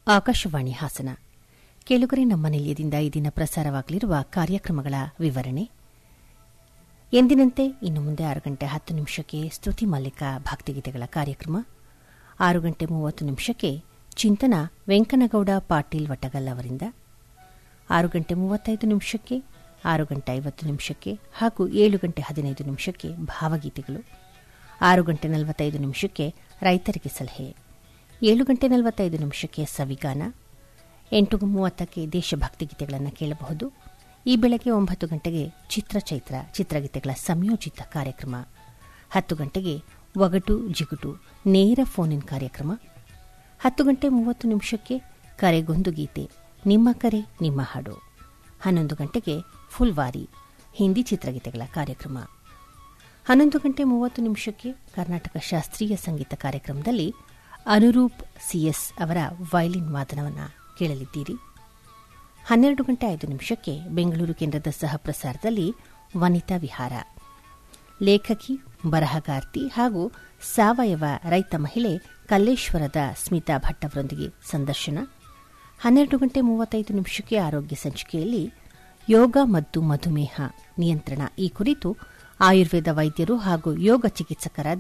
ಆಕಾಶವಾಣಿ ಹಾಸನ ಕೇಳುಗರೆ ನಮ್ಮ ನಿಲಯದಿಂದ ಈ ದಿನ ಪ್ರಸಾರವಾಗಲಿರುವ ಕಾರ್ಯಕ್ರಮಗಳ ವಿವರಣೆ ಎಂದಿನಂತೆ ಇನ್ನು ಮುಂದೆ ಆರು ಗಂಟೆ ಹತ್ತು ನಿಮಿಷಕ್ಕೆ ಸ್ತುತಿ ಮಲ್ಲಿಕ ಭಕ್ತಿಗೀತೆಗಳ ಕಾರ್ಯಕ್ರಮ ಆರು ಗಂಟೆ ಮೂವತ್ತು ನಿಮಿಷಕ್ಕೆ ಚಿಂತನ ವೆಂಕನಗೌಡ ಪಾಟೀಲ್ ವಟಗಲ್ ಅವರಿಂದ ಆರು ಗಂಟೆ ಮೂವತ್ತೈದು ನಿಮಿಷಕ್ಕೆ ಆರು ಗಂಟೆ ಐವತ್ತು ನಿಮಿಷಕ್ಕೆ ಹಾಗೂ ಏಳು ಗಂಟೆ ಹದಿನೈದು ನಿಮಿಷಕ್ಕೆ ಭಾವಗೀತೆಗಳು ಆರು ಗಂಟೆ ನಲವತ್ತೈದು ನಿಮಿಷಕ್ಕೆ ರೈತರಿಗೆ ಸಲಹೆ ಏಳು ಗಂಟೆ ನಲವತ್ತೈದು ನಿಮಿಷಕ್ಕೆ ಸವಿಗಾನ ಎಂಟು ಮೂವತ್ತಕ್ಕೆ ದೇಶಭಕ್ತಿ ಗೀತೆಗಳನ್ನು ಕೇಳಬಹುದು ಈ ಬೆಳಗ್ಗೆ ಒಂಬತ್ತು ಗಂಟೆಗೆ ಚಿತ್ರಚೈತ್ರ ಚಿತ್ರಗೀತೆಗಳ ಸಂಯೋಜಿತ ಕಾರ್ಯಕ್ರಮ ಹತ್ತು ಗಂಟೆಗೆ ಒಗಟು ಜಿಗುಟು ನೇರ ಫೋನ್ ಇನ್ ಕಾರ್ಯಕ್ರಮ ಹತ್ತು ಗಂಟೆ ಮೂವತ್ತು ನಿಮಿಷಕ್ಕೆ ಕರೆಗೊಂದು ಗೀತೆ ನಿಮ್ಮ ಕರೆ ನಿಮ್ಮ ಹಾಡು ಹನ್ನೊಂದು ಗಂಟೆಗೆ ಫುಲ್ವಾರಿ ಹಿಂದಿ ಚಿತ್ರಗೀತೆಗಳ ಕಾರ್ಯಕ್ರಮ ಹನ್ನೊಂದು ಗಂಟೆ ಮೂವತ್ತು ನಿಮಿಷಕ್ಕೆ ಕರ್ನಾಟಕ ಶಾಸ್ತ್ರೀಯ ಸಂಗೀತ ಕಾರ್ಯಕ್ರಮದಲ್ಲಿ ಅನುರೂಪ್ ಸಿಎಸ್ ಅವರ ವಯಲಿನ್ ವಾದನವನ್ನು ಕೇಳಲಿದ್ದೀರಿ ಹನ್ನೆರಡು ಗಂಟೆ ಐದು ನಿಮಿಷಕ್ಕೆ ಬೆಂಗಳೂರು ಕೇಂದ್ರದ ಸಹ ಪ್ರಸಾರದಲ್ಲಿ ವನಿತಾ ವಿಹಾರ ಲೇಖಕಿ ಬರಹಗಾರ್ತಿ ಹಾಗೂ ಸಾವಯವ ರೈತ ಮಹಿಳೆ ಕಲ್ಲೇಶ್ವರದ ಸ್ಮಿತಾ ಭಟ್ ಅವರೊಂದಿಗೆ ಸಂದರ್ಶನ ಹನ್ನೆರಡು ಗಂಟೆ ಮೂವತ್ತೈದು ನಿಮಿಷಕ್ಕೆ ಆರೋಗ್ಯ ಸಂಚಿಕೆಯಲ್ಲಿ ಯೋಗ ಮತ್ತು ಮಧುಮೇಹ ನಿಯಂತ್ರಣ ಈ ಕುರಿತು ಆಯುರ್ವೇದ ವೈದ್ಯರು ಹಾಗೂ ಯೋಗ ಚಿಕಿತ್ಸಕರಾದ